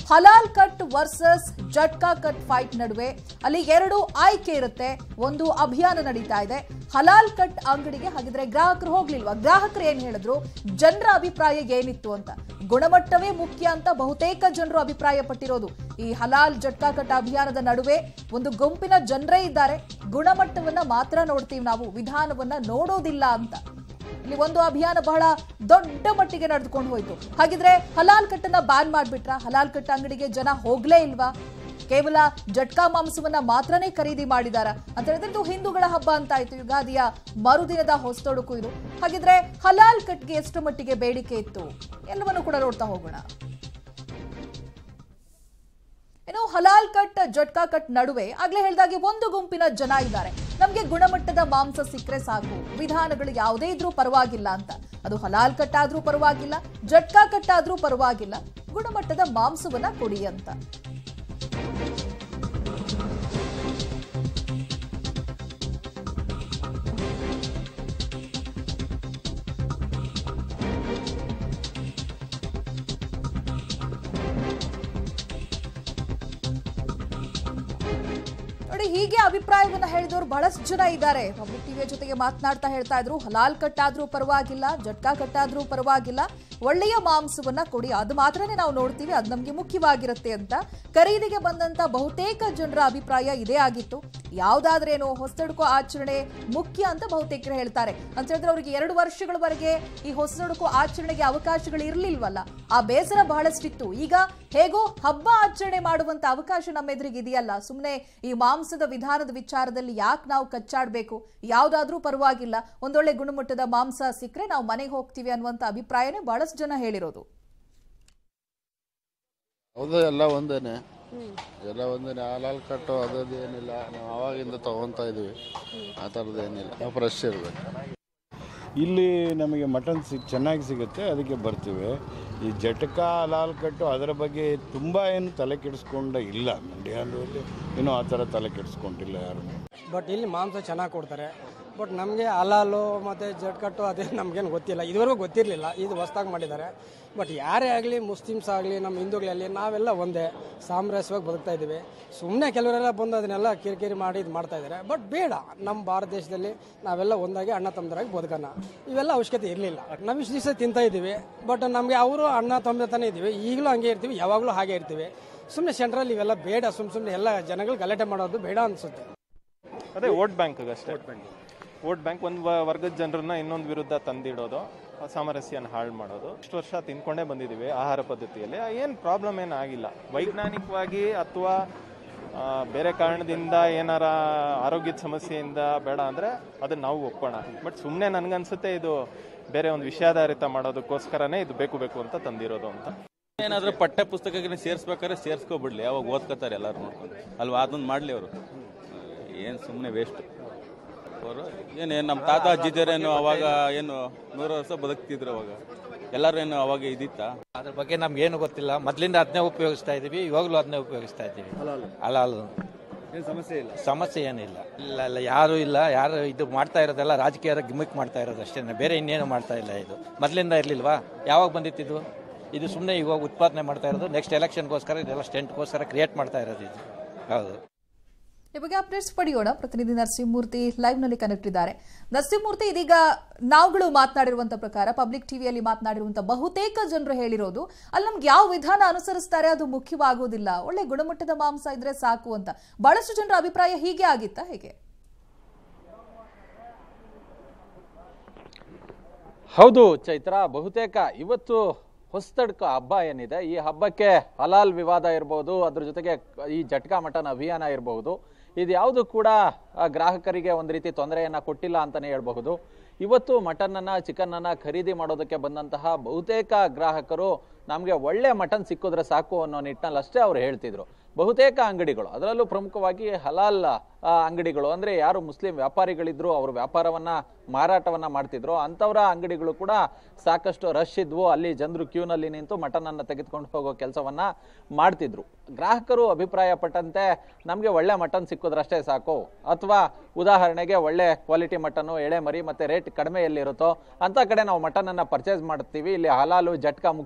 ಹಲಾಲ್ cut versus jhatka cut fight ನಡುವೆ ಅಲ್ಲಿ ಎರಡು ಆಯ್ಕೆ ಇರುತ್ತೆ ಒಂದು ಅಭಿಯಾನ ನಡೀತಾ ಇದೆ ಹಲಾಲ್ ಕಟ್ ಅಂಗಡಿಗೆ ಹಾಗಿದ್ರೆ ಗ್ರಾಹಕರು ಹೋಗ್ಲಿಲ್ವಾ ಗ್ರಾಹಕರು ಏನ್ ಹೇಳಿದ್ರು ಜನರ ಅಭಿಪ್ರಾಯ ಏನಿತ್ತು ಅಂತ ಗುಣಮಟ್ಟವೇ ಮುಖ್ಯ ಅಂತ ಬಹುತೇಕ ಜನರು ಅಭಿಪ್ರಾಯ ಪಟ್ಟಿರೋದು ಈ ಹಲಾಲ್ ಜಟ್ಕಾ ಕಟ್ ಅಭಿಯಾನದ ನಡುವೆ ಒಂದು ಗುಂಪಿನ ಜನರೇ ಇದ್ದಾರೆ ಗುಣಮಟ್ಟವನ್ನ ಮಾತ್ರ ನೋಡ್ತೀವಿ ನಾವು ವಿಧಾನವನ್ನ ನೋಡೋದಿಲ್ಲ ಅಂತ ಇಲ್ಲಿ ಒಂದು ಅಭಿಯಾನ ಬಹಳ ದೊಡ್ಡ ಮಟ್ಟಿಗೆ ನಡೆದುಕೊಂಡು ಹೋಯ್ತು ಹಾಗಿದ್ರೆ ಹಲಾಲ್ ಕಟ್ಟನ್ನ ಬ್ಯಾನ್ ಮಾಡ್ಬಿಟ್ರ ಹಲಾಲ್ ಕಟ್ ಅಂಗಡಿಗೆ ಜನ ಹೋಗ್ಲೇ ಇಲ್ವಾ ಕೇವಲ ಜಟ್ಕಾ ಮಾಂಸವನ್ನ ಮಾತ್ರನೇ ಖರೀದಿ ಮಾಡಿದಾರ ಅಂತ ಹೇಳಿದ್ರೆ ಇದು ಹಿಂದೂಗಳ ಹಬ್ಬ ಅಂತ ಆಯ್ತು ಯುಗಾದಿಯ ಮರುದಿನದ ಹೊಸ್ತೊಡುಕು ಇದು ಹಾಗಿದ್ರೆ ಹಲಾಲ್ ಕಟ್ಗೆ ಎಷ್ಟು ಮಟ್ಟಿಗೆ ಬೇಡಿಕೆ ಇತ್ತು ಎಲ್ಲವನ್ನು ಕೂಡ ನೋಡ್ತಾ ಹೋಗೋಣ ಇನ್ನು ಹಲಾಲ್ ಕಟ್ ಜಟ್ಕಾ ಕಟ್ ನಡುವೆ ಆಗ್ಲೇ ಹೇಳ್ದಾಗೆ ಒಂದು ಗುಂಪಿನ ಜನ ಇದ್ದಾರೆ ನಮ್ಗೆ ಗುಣಮಟ್ಟದ ಮಾಂಸ ಸಿಕ್ಕರೆ ಸಾಕು ವಿಧಾನಗಳು ಯಾವುದೇ ಇದ್ರೂ ಪರವಾಗಿಲ್ಲ ಅಂತ ಅದು ಹಲಾಲ್ ಕಟ್ ಆದ್ರೂ ಪರವಾಗಿಲ್ಲ ಜಟ್ಕಾ ಕಟ್ ಆದ್ರೂ ಪರವಾಗಿಲ್ಲ ಗುಣಮಟ್ಟದ ಮಾಂಸವನ್ನ ಕೊಡಿ ಅಂತ ನೋಡಿ ಹೀಗೆ ಅಭಿಪ್ರಾಯವನ್ನ ಹೇಳಿದವರು ಬಹಳಷ್ಟು ಜನ ಇದ್ದಾರೆ ಪಬ್ಲಿಕ್ ಟಿವಿಯ ಜೊತೆಗೆ ಮಾತನಾಡ್ತಾ ಹೇಳ್ತಾ ಇದ್ರು ಹಲಾಲ್ ಕಟ್ಟಾದ್ರೂ ಪರವಾಗಿಲ್ಲ ಜಟ್ಕಾ ಕಟ್ಟಾದ್ರೂ ಪರವಾಗಿಲ್ಲ ಒಳ್ಳೆಯ ಮಾಂಸವನ್ನ ಕೊಡಿ ಅದು ಮಾತ್ರನೇ ನಾವು ನೋಡ್ತೀವಿ ಅದು ನಮಗೆ ಮುಖ್ಯವಾಗಿರುತ್ತೆ ಅಂತ ಖರೀದಿಗೆ ಬಂದಂತ ಬಹುತೇಕ ಜನರ ಅಭಿಪ್ರಾಯ ಇದೇ ಆಗಿತ್ತು ಯಾವ್ದಾದ್ರೇನು ಹೊಸದುಡುಕು ಆಚರಣೆ ಮುಖ್ಯ ಅಂತ ಬಹುತೇಕರು ಹೇಳ್ತಾರೆ ಅಂತ ಹೇಳಿದ್ರೆ ಅವರಿಗೆ ಎರಡು ವರ್ಷಗಳವರೆಗೆ ಈ ಹೊಸದುಡುಕು ಆಚರಣೆಗೆ ಅವಕಾಶಗಳು ಇರ್ಲಿಲ್ವಲ್ಲ ಆ ಬೇಸರ ಬಹಳಷ್ಟಿತ್ತು ಈಗ ಹೇಗೋ ಹಬ್ಬ ಆಚರಣೆ ಮಾಡುವಂತ ಅವಕಾಶ ನಮ್ಮ ಎದುರಿಗೆ ಇದೆಯಲ್ಲ ಸುಮ್ಮನೆ ಈ ಮಾಂಸದ ವಿಧಾನದ ವಿಚಾರದಲ್ಲಿ ಯಾಕೆ ನಾವು ಕಚ್ಚಾಡ್ಬೇಕು ಯಾವ್ದಾದ್ರೂ ಪರವಾಗಿಲ್ಲ ಒಂದೊಳ್ಳೆ ಗುಣಮಟ್ಟದ ಮಾಂಸ ಸಿಕ್ಕರೆ ನಾವು ಮನೆಗೆ ಹೋಗ್ತೀವಿ ಅನ್ನುವಂತ ಅಭಿಪ್ರಾಯನೇ ಬಹಳಷ್ಟು ಜನ ಹೇಳಿರೋದು ಹೌದು ಎಲ್ಲ ಒಂದೇನೆ ಎಲ್ಲ ಒಂದೇನೆ ಹಾಲಾಲ್ ಕಟ್ಟು ಅದದ್ದು ಏನಿಲ್ಲ ನಾವು ಆವಾಗಿಂದ ತಗೊಂತಾ ಇದೀವಿ ಆ ಥರದ್ದು ಏನಿಲ್ಲ ಫ್ರೆಶ್ ಇರಬೇಕು ಇಲ್ಲಿ ನಮಗೆ ಮಟನ್ ಸಿಗ್ ಚೆನ್ನಾಗಿ ಸಿಗುತ್ತೆ ಅದಕ್ಕೆ ಬರ್ತೀವಿ ಈ ಜಟಕ ಲಾಲ್ ಕಟ್ಟು ಅದರ ಬಗ್ಗೆ ತುಂಬ ಏನು ತಲೆ ಕೆಡಿಸ್ಕೊಂಡ ಇಲ್ಲ ಮಂಡ್ಯದಲ್ಲಿ ಏನೂ ಆ ಥರ ತಲೆ ಕೆಡಿಸ್ಕೊಂಡಿಲ್ಲ ಯಾರು ಬಟ್ ಇಲ್ಲಿ ಮಾಂಸ ಚೆನ್ನಾಗಿ ಕೊಡ್ತಾರೆ ಬಟ್ ನಮಗೆ ಹಲಾಲು ಮತ್ತು ಜಟ್ಕಟ್ಟು ಅದೇ ನಮಗೇನು ಗೊತ್ತಿಲ್ಲ ಇದುವರೆಗೂ ಗೊತ್ತಿರಲಿಲ್ಲ ಇದು ಹೊಸ್ದಾಗಿ ಮಾಡಿದ್ದಾರೆ ಬಟ್ ಯಾರೇ ಆಗಲಿ ಮುಸ್ಲಿಮ್ಸ್ ಆಗಲಿ ನಮ್ಮ ಹಿಂದೂಗಳಲ್ಲಿ ನಾವೆಲ್ಲ ಒಂದೇ ಸಾಮರಸ್ಯವಾಗಿ ಬದುಕ್ತಾ ಇದ್ದೀವಿ ಸುಮ್ಮನೆ ಕೆಲವರೆಲ್ಲ ಬಂದು ಅದನ್ನೆಲ್ಲ ಕಿರಿಕಿರಿ ಮಾಡಿ ಇದು ಮಾಡ್ತಾ ಇದ್ದಾರೆ ಬಟ್ ಬೇಡ ನಮ್ಮ ಭಾರತ ದೇಶದಲ್ಲಿ ನಾವೆಲ್ಲ ಒಂದಾಗಿ ಅಣ್ಣ ತಮ್ಮದರಾಗಿ ಬದುಕೋಣ ಇವೆಲ್ಲ ಅವಶ್ಯಕತೆ ಇರಲಿಲ್ಲ ನಾವು ಇಷ್ಟು ದಿವಸ ತಿಂತಾ ಇದ್ದೀವಿ ಬಟ್ ನಮಗೆ ಅವರು ಅಣ್ಣ ತಮ್ಮ ತಾನೇ ಇದ್ದೀವಿ ಈಗಲೂ ಹಂಗೆ ಇರ್ತೀವಿ ಯಾವಾಗಲೂ ಹಾಗೆ ಇರ್ತೀವಿ ಸುಮ್ಮನೆ ಸೆಂಟ್ರಲ್ಲಿ ಇವೆಲ್ಲ ಬೇಡ ಸುಮ್ಮ ಸುಮ್ಮನೆ ಎಲ್ಲ ಜನಗಳು ಗಲಾಟೆ ಮಾಡೋದು ಬೇಡ ಅನಿಸುತ್ತೆ ಅದೇ ವೋಟ್ ಬ್ಯಾಂಕ್ ಅಷ್ಟೇ ವೋಟ್ ಬ್ಯಾಂಕ್ ಒಂದು ವರ್ಗದ ಜನರನ್ನ ಇನ್ನೊಂದು ವಿರುದ್ಧ ತಂದಿಡೋದು ಸಾಮರಸ್ಯನ ಹಾಳು ಮಾಡೋದು ಇಷ್ಟು ವರ್ಷ ತಿನ್ಕೊಂಡೇ ಬಂದಿದ್ದೀವಿ ಆಹಾರ ಪದ್ಧತಿಯಲ್ಲಿ ಏನು ಪ್ರಾಬ್ಲಮ್ ಏನು ಆಗಿಲ್ಲ ವೈಜ್ಞಾನಿಕವಾಗಿ ಅಥವಾ ಆ, ಬೇರೆ ಕಾರಣದಿಂದ ಏನಾರ ಆರೋಗ್ಯದ ಸಮಸ್ಯೆಯಿಂದ ಬೇಡ ಅಂದರೆ ಅದನ್ನ ನಾವು ಒಪ್ಪೋಣ ಬಟ್ ಸುಮ್ಮನೆ ನನಗನ್ಸುತ್ತೆ ಇದು ಬೇರೆ ಒಂದು ವಿಷಯಾಧಾರಿತ ಮಾಡೋದಕ್ಕೋಸ್ಕರನೇ ಇದು ಬೇಕು ಬೇಕು ಅಂತ ತಂದಿರೋದು ಅಂತ ಏನಾದ್ರೂ ಪಠ್ಯ ಪುಸ್ತಕಕ್ಕೆ ಸೇರಿಸ್ಬೇಕಾದ್ರೆ ಸೇರಿಸ್ಕೊಬಿಡ್ಲಿ ಅವಾಗ ಓದ್ಕೋತಾರೆ ಎಲ್ಲರೂ ನೋಡ್ಕೊಂಡು ಅಲ್ವಾ ಅದೊಂದು ಮಾಡಲಿ ಅವರು ಏನು ಸುಮ್ಮನೆ ವೇಸ್ಟ್ ಅವರು ಏನೇನು ನಮ್ಮ ತಾತ ಅಜ್ಜಿದೇರೇನು ಅವಾಗ ಏನು ನೂರು ವರ್ಷ ಬದುಕ್ತಿದ್ರು ಅವಾಗ ಎಲ್ಲರೂ ಏನು ಅವಾಗ ಇದಿತ್ತಾ ಅದ್ರ ಬಗ್ಗೆ ನಮ್ಗೆ ಏನು ಗೊತ್ತಿಲ್ಲ ಮೊದಲಿಂದ ಅದನ್ನೇ ಉಪಯೋಗಿಸ್ತಾ ಇದೀವಿ ಇವಾಗಲೂ ಅದನ್ನೇ ಉಪಯೋಗಿಸ್ತಾ ಇದ್ದೀವಿ ಹಲಾಲು ಸಮಸ್ಯೆ ಇಲ್ಲ ಸಮಸ್ಯೆ ಏನಿಲ್ಲ ಇಲ್ಲ ಇಲ್ಲ ಯಾರು ಇಲ್ಲ ಯಾರು ಇದು ಮಾಡ್ತಾ ಇರೋದೆಲ್ಲ ರಾಜಕೀಯ ಗಿಮಿಕ್ ಮಾಡ್ತಾ ಇರೋದು ಅಷ್ಟೇ ಬೇರೆ ಇನ್ನೇನು ಮಾಡ್ತಾ ಇಲ್ಲ ಇದು ಮೊದಲಿಂದ ಇರಲಿಲ್ವಾ ಯಾವಾಗ ಬಂದಿತ್ತಿದು ಇದು ಸುಮ್ಮನೆ ಇವಾಗ ಉತ್ಪಾದನೆ ಮಾಡ್ತಾ ಇರೋದು ನೆಕ್ಸ್ಟ್ ಎಲೆಕ್ಷನ್ಗೋಸ್ಕರ ಇದೆಲ್ಲ ಸ್ಟೆಂಟ್ಗೋಸ್ಕರ ಕ್ರಿಯೇಟ್ ಮಾಡ್ತಾ ಇರೋದು ಇದು ಹೌದು ಈ ಬಗ್ಗೆ ಅಪ್ಡೇಟ್ಸ್ ಪಡೆಯೋಣ ಪ್ರತಿನಿಧಿ ನರಸಿಂಹಮೂರ್ತಿ ಲೈವ್ ನಲ್ಲಿ ಕನೆಕ್ಟ್ ಇದ್ದಾರೆ ನರಸಿಂಹಮೂರ್ತಿ ಇದೀಗ ನಾವುಗಳು ಮಾತನಾಡಿರುವಂತ ಪ್ರಕಾರ ಪಬ್ಲಿಕ್ ಟಿವಿಯಲ್ಲಿ ಮಾತನಾಡಿರುವಂತ ಬಹುತೇಕ ಜನರು ಹೇಳಿರೋದು ಅಲ್ಲಿ ನಮ್ಗೆ ಯಾವ ವಿಧಾನ ಅನುಸರಿಸ್ತಾರೆ ಅದು ಮುಖ್ಯವಾಗೋದಿಲ್ಲ ಒಳ್ಳೆ ಗುಣಮಟ್ಟದ ಮಾಂಸ ಇದ್ರೆ ಸಾಕು ಅಂತ ಬಹಳಷ್ಟು ಜನರ ಅಭಿಪ್ರಾಯ ಹೀಗೆ ಆಗಿತ್ತಾ ಹೇಗೆ ಹೌದು ಚೈತ್ರ ಬಹುತೇಕ ಇವತ್ತು ಹೊಸ್ತಡ್ಕ ಹಬ್ಬ ಏನಿದೆ ಈ ಹಬ್ಬಕ್ಕೆ ಹಲಾಲ್ ವಿವಾದ ಇರಬಹುದು ಅದ್ರ ಜೊತೆಗೆ ಈ ಜಟ್ಕಾ ಮಟನ್ ಅಭಿಯಾನ ಇರಬಹುದು ಇದು ಯಾವುದು ಕೂಡ ಆ, ಗ್ರಾಹಕರಿಗೆ ಒಂದು ರೀತಿ ತೊಂದರೆಯನ್ನ ಕೊಟ್ಟಿಲ್ಲ ಅಂತಾನೆ ಹೇಳ್ಬಹುದು ಇವತ್ತು ಮಟನ್ ಅನ್ನ ಚಿಕನ್ ಅನ್ನ ಖರೀದಿ ಮಾಡೋದಕ್ಕೆ ಬಂದಂತಹ ಬಹುತೇಕ ಗ್ರಾಹಕರು ನಮಗೆ ಒಳ್ಳೆ ಮಟನ್ ಸಿಕ್ಕಿದ್ರೆ ಸಾಕು ಅನ್ನೋ ನಿಟ್ಟಿನಲ್ಲಿ ಅಷ್ಟೇ ಅವ್ರು ಹೇಳ್ತಿದ್ರು ಬಹುತೇಕ ಅಂಗಡಿಗಳು ಅದರಲ್ಲೂ ಪ್ರಮುಖವಾಗಿ ಹಲಾಲ್ ಆ, ಅಂಗಡಿಗಳು ಅಂದ್ರೆ ಯಾರು ಮುಸ್ಲಿಂ ವ್ಯಾಪಾರಿಗಳಿದ್ರು ಅವ್ರ ವ್ಯಾಪಾರವನ್ನ ಮಾರಾಟವನ್ನ ಮಾಡ್ತಿದ್ರು ಅಂಥವರ ಅಂಗಡಿಗಳು ಕೂಡ ಸಾಕಷ್ಟು ರಶ್ ಇದ್ವು ಅಲ್ಲಿ ಜನರು ಕ್ಯೂನಲ್ಲಿ ನಿಂತು ಮಟನ್ ಅನ್ನ ತೆಗೆದುಕೊಂಡು ಹೋಗೋ ಕೆಲಸವನ್ನ ಮಾಡ್ತಿದ್ರು ಗ್ರಾಹಕರು ಅಭಿಪ್ರಾಯ ಪಟ್ಟಂತೆ ನಮಗೆ ಒಳ್ಳೆ ಮಟನ್ ಸಿಕ್ಕಿದ್ರಷ್ಟೇ ಸಾಕು ಅಥವಾ ಉದಾಹರಣೆಗೆ ಒಳ್ಳೆ ಕ್ವಾಲಿಟಿ ಮಟನ್ನು ಎಳೆ ಮರಿ ಮತ್ತೆ ರೇಟ್ ಕಡಿಮೆ ಎಲ್ಲಿರುತ್ತೋ ಅಂತ ಕಡೆ ನಾವು ಮಟನ್ ಅನ್ನ ಪರ್ಚೇಸ್ ಮಾಡ್ತೀವಿ ಇಲ್ಲಿ ಹಲಾಲು ಜಟ್ಕಾ ಮುಖ್ಯ ಆಗೋದಿಲ್ಲ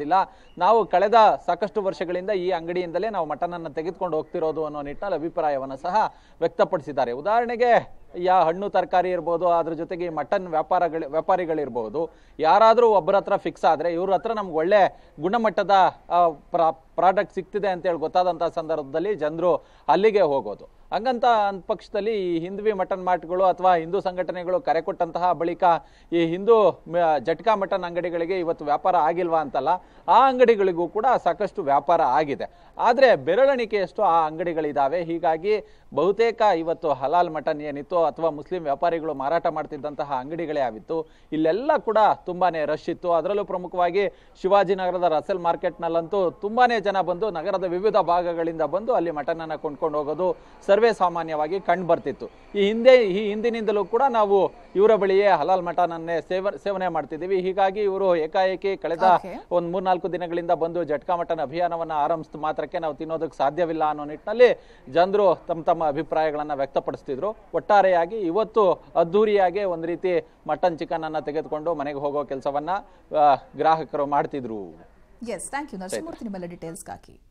ಮಾಡೋದಿಲ್ಲ ನಾವು ಕಳೆದ ಸಾಕಷ್ಟು ವರ್ಷಗಳಿಂದ ಈ ಅಂಗಡಿಯಿಂದಲೇ ನಾವು ಮಟನ್ ಅನ್ನು ತೆಗೆದುಕೊಂಡು ಹೋಗ್ತಿರೋದು ಅನ್ನೋ ನಿಟ್ಟಿನಲ್ಲಿ ಅಭಿಪ್ರಾಯವನ್ನು ಸಹ ವ್ಯಕ್ತಪಡಿಸಿದ್ದಾರೆ ಉದಾಹರಣೆಗೆ ಯಾ ಹಣ್ಣು ತರಕಾರಿ ಇರ್ಬೋದು ಅದ್ರ ಜೊತೆಗೆ ಈ ಮಟನ್ ವ್ಯಾಪಾರಗಳು ವ್ಯಾಪಾರಿಗಳಿರ್ಬೋದು ಯಾರಾದರೂ ಒಬ್ಬರ ಹತ್ರ ಫಿಕ್ಸ್ ಆದರೆ ಇವ್ರ ಹತ್ರ ನಮ್ಗೆ ಒಳ್ಳೆ ಗುಣಮಟ್ಟದ ಪ್ರಾಡಕ್ಟ್ ಸಿಗ್ತಿದೆ ಅಂತೇಳಿ ಗೊತ್ತಾದಂಥ ಸಂದರ್ಭದಲ್ಲಿ ಜನರು ಅಲ್ಲಿಗೆ ಹೋಗೋದು ಹಂಗಂತ ಅಂದ ಪಕ್ಷದಲ್ಲಿ ಈ ಹಿಂದ್ವಿ ಮಟನ್ ಮಾರ್ಟ್ಗಳು ಅಥವಾ ಹಿಂದೂ ಸಂಘಟನೆಗಳು ಕರೆ ಕೊಟ್ಟಂತಹ ಬಳಿಕ ಈ ಹಿಂದೂ ಮ- ಜಟ್ಕಾ ಮಟನ್ ಅಂಗಡಿಗಳಿಗೆ ಇವತ್ತು ವ್ಯಾಪಾರ ಆಗಿಲ್ವಾ ಅಂತಲ್ಲ ಆ ಅಂಗಡಿಗಳಿಗೂ ಕೂಡ ಸಾಕಷ್ಟು ವ್ಯಾಪಾರ ಆಗಿದೆ ಆದರೆ ಬೆರಳೆಣಿಕೆಯಷ್ಟು ಆ ಅಂಗಡಿಗಳಿದ್ದಾವೆ ಹೀಗಾಗಿ ಬಹುತೇಕ ಇವತ್ತು ಹಲಾಲ್ ಮಟನ್ ಏನಿತ್ತು ಅಥವಾ ಮುಸ್ಲಿಂ ವ್ಯಾಪಾರಿಗಳು ಮಾರಾಟ ಮಾಡ್ತಿದ್ದಂತಹ ಅಂಗಡಿಗಳೇ ಆಗಿತ್ತು ಇಲ್ಲೆಲ್ಲ ಕೂಡ ತುಂಬಾನೇ ರಶ್ ಇತ್ತು ಅದರಲ್ಲೂ ಪ್ರಮುಖವಾಗಿ ಶಿವಾಜಿನಗರದ ರಸೆಲ್ ಮಾರ್ಕೆಟ್ನಲ್ಲಂತೂ ತುಂಬಾನೇ ಜನ ಬಂದು ನಗರದ ವಿವಿಧ ಭಾಗಗಳಿಂದ ಬಂದು ಅಲ್ಲಿ ಮಟನ್ ಅನ್ನ ಕೊಂಡ್ಕೊಂಡು ಹೋಗೋದು ಸರ್ವೇ ಸಾಮಾನ್ಯವಾಗಿ ಕಂಡು ಬರ್ತಿತ್ತು ಈ ಹಿಂದೆ ಈ ಹಿಂದಿನಿಂದಲೂ ಕೂಡ ನಾವು ಇವರ ಬಳಿಯೇ ಹಲಾಲ್ ಮಟನ್ ಅನ್ನೇ ಸೇವ ಸೇವನೆ ಮಾಡ್ತಿದ್ದೀವಿ ಹೀಗಾಗಿ ಇವರು ಏಕಾಏಕಿ ಕಳೆದ Okay. ಒಂದ್ ಮೂರ್ನಾಲ್ಕು ದಿನಗಳಿಂದ ಬಂದು ಜಟ್ಕಾ ಮಟನ್ ಅಭಿಯಾನವನ್ನ ಆರಂಭಿಸಿದ ಮಾತ್ರಕ್ಕೆ ನಾವು ತಿನ್ನೋದಕ್ಕೆ ಸಾಧ್ಯವಿಲ್ಲ ಅನ್ನೋ ನಿಟ್ಟಿನಲ್ಲಿ ಜನರು ತಮ್ಮ ತಮ್ಮ ಅಭಿಪ್ರಾಯಗಳನ್ನ ವ್ಯಕ್ತಪಡಿಸ್ತಿದ್ರು ಒಟ್ಟಾರೆಯಾಗಿ ಇವತ್ತು ಅದ್ದೂರಿಯಾಗಿ ಒಂದ್ ರೀತಿ ಮಟನ್ ಚಿಕನ್ ಅನ್ನ ತೆಗೆದುಕೊಂಡು ಮನೆಗೆ ಹೋಗೋ ಕೆಲಸವನ್ನ ಗ್ರಾಹಕರು ಮಾಡ್ತಿದ್ರು ಎಸ್ ಥ್ಯಾಂಕ್ ಯು ನರಸಿಂಹಮೂರ್ತಿ ನಿಮ್ಮೆಲ್ಲ ಡೀಟೇಲ್ಸ್ಗಾಗಿ